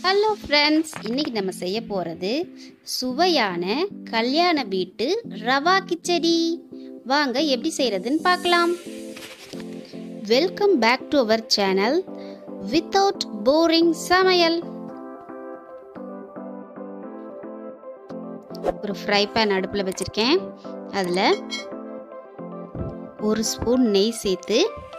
hello friends இன்னைக்கு நம்ம செய்ய போகிறது சுவையான கல்யாண வீட்டு ரவா கிச்சடி வாங்க எப்படி செய்கிறதுன்னு பார்க்கலாம் welcome back to our channel without boring சமையல் ஒரு ஃப்ரை பேன் அடுப்பில் வச்சுருக்கேன் அதில் ஒரு ஸ்பூன் நெய் சேர்த்து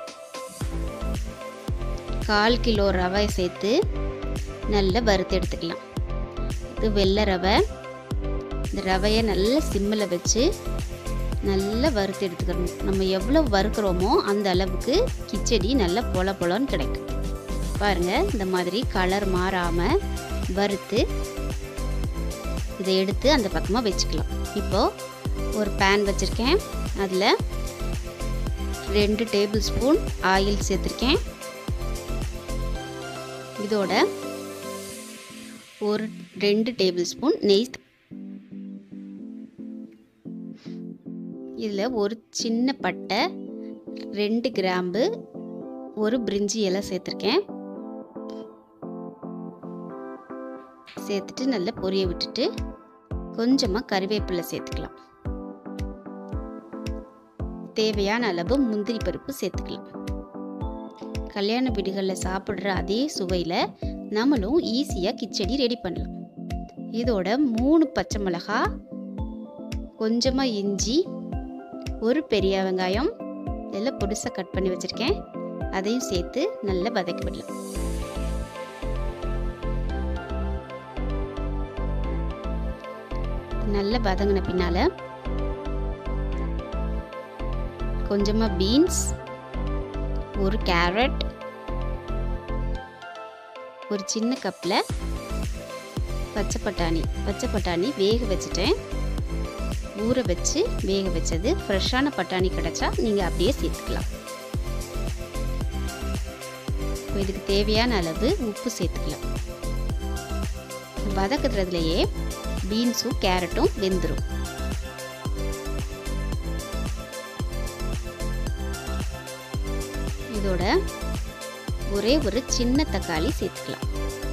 கால் கிலோ ரவை சேர்த்து நல்லா வறுத்து எடுத்துக்கலாம் இது வெள்ளை ரவை இந்த ரவையை நல்லா சிம்மில் வச்சு நல்லா வறுத்து எடுத்துக்கணும் நம்ம எவ்வளோ வறுக்கிறோமோ அந்த அளவுக்கு கிச்சடி நல்லா பொல பொலன்னு கிடைக்கும் பாருங்கள் இந்த மாதிரி கலர் மாறாமல் வறுத்து இதை எடுத்து அந்த பக்கமாக வச்சுக்கலாம் இப்போது ஒரு பேன் வச்சுருக்கேன் அதில் ரெண்டு டேபிள் ஸ்பூன் ஆயில் சேர்த்துருக்கேன் இதோட ஒரு ரெண்டு டேபிள் ஸ்பூன் நெய் இதில் ஒரு சின்ன பட்டை ரெண்டு கிராம்பு ஒரு பிரிஞ்சி இலை சேர்த்துருக்கேன் சேர்த்துட்டு நல்லா பொரிய விட்டுட்டு கொஞ்சமாக கறிவேப்பிலை சேர்த்துக்கலாம் தேவையான அளவு முந்திரி பருப்பு சேர்த்துக்கலாம் கல்யாண வீடுகளில் சாப்பிட்ற அதே சுவையில் நம்மளும் ஈஸியாக கிச்சடி ரெடி பண்ணலாம் இதோட மூணு பச்சை மிளகா கொஞ்சமாக இஞ்சி ஒரு பெரிய வெங்காயம் எல்லாம் பொடிசாக கட் பண்ணி வச்சுருக்கேன் அதையும் சேர்த்து நல்லா வதக்கி விடலாம் நல்லா வதங்கின பின்னால் கொஞ்சமாக பீன்ஸ் ஒரு கேரட் ஒரு சின்ன கப்பில் பச்சை பட்டாணி பச்சை பட்டாணி வேக வச்சுட்டேன் ஊற வச்சு வேக வச்சது ஃப்ரெஷ்ஷான பட்டாணி கிடச்சா நீங்கள் அப்படியே சேர்த்துக்கலாம் இதுக்கு தேவையான அளவு உப்பு சேர்த்துக்கலாம் வதக்குறதுலையே பீன்ஸும் கேரட்டும் வெந்துடும் இதோட ஒரே ஒரு சின்ன தக்காளி சேர்த்துக்கலாம்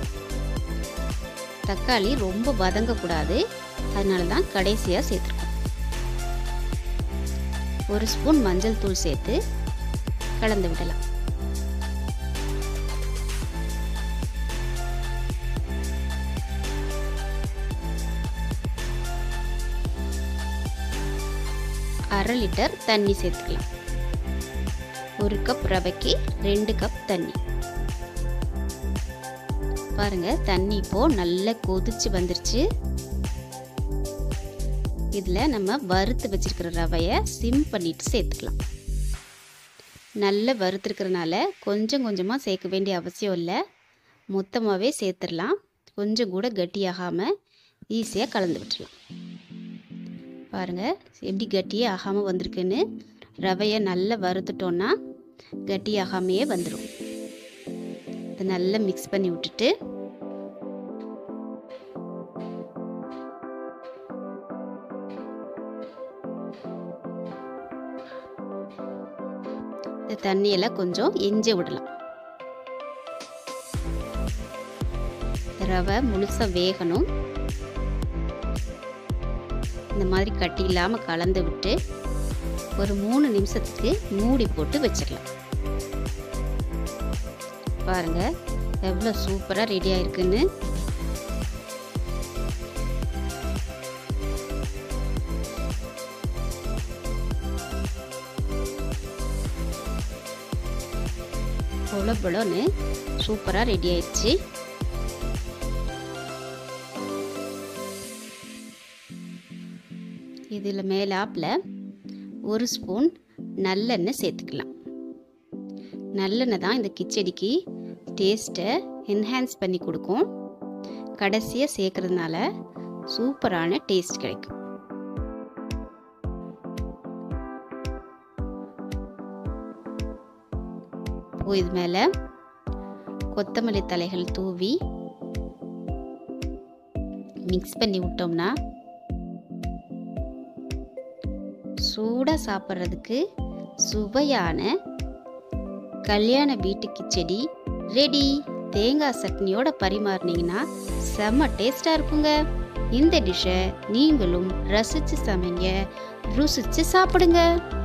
தக்காளி ரொம்ப வதங்கக்கூடாது அதனால தான் கடைசியாக சேர்த்துருக்கோம் ஒரு ஸ்பூன் மஞ்சள் தூள் சேர்த்து கலந்து விடலாம் அரை லிட்டர் தண்ணி சேர்த்துக்கலாம் ஒரு கப் ரவைக்கு ரெண்டு கப் தண்ணி பாருங்க தண்ணி இப்போ நல்லா கொதிச்சு வந்துருச்சு இதில் நம்ம வறுத்து வச்சிருக்கிற ரவையை சிம் பண்ணிட்டு சேர்த்துக்கலாம் நல்லா வறுத்துருக்கிறனால கொஞ்சம் கொஞ்சமாக சேர்க்க வேண்டிய அவசியம் இல்லை மொத்தமாகவே சேர்த்துடலாம் கொஞ்சம் கூட கட்டியாகாமல் ஈஸியாக கலந்து விட்டுடலாம் பாருங்கள் எப்படி கட்டியே ஆகாமல் வந்திருக்குன்னு ரவையை நல்லா வறுத்துட்டோன்னா கட்டியாகாமையே வந்துடும் இதை நல்லா மிக்ஸ் பண்ணி விட்டுட்டு இந்த தண்ணியெல்லாம் கொஞ்சம் எஞ்சி விடலாம் ரவை முழுசாக வேகணும் இந்த மாதிரி கட்டி இல்லாமல் கலந்து விட்டு ஒரு மூணு நிமிஷத்துக்கு மூடி போட்டு வச்சிடலாம் பாருங்க எவ்வளோ சூப்பராக ரெடி ஆயிருக்குன்னு பொல பொலன்னு சூப்பராக ரெடி ஆயிடுச்சு இதில் மேலாப்பில் ஒரு ஸ்பூன் நல்லெண்ணெய் சேர்த்துக்கலாம் நல்லெண்ணெய் தான் இந்த கிச்சடிக்கு டேஸ்ட்டை என்ஹான்ஸ் பண்ணி கொடுக்கும் கடைசியாக சேர்க்கறதுனால சூப்பரான டேஸ்ட் கிடைக்கும் இப்போ இது மேலே கொத்தமல்லி தலைகள் தூவி மிக்ஸ் பண்ணி விட்டோம்னா சூடாக சாப்பிட்றதுக்கு சுவையான கல்யாண வீட்டு கிச்சடி ரெடி தேங்காய் சட்னியோட பரிமாறினீங்கன்னா செம்ம டேஸ்டாக இருக்குங்க இந்த டிஷ்ஷை நீங்களும் ரசித்து சமைங்க ருசித்து சாப்பிடுங்க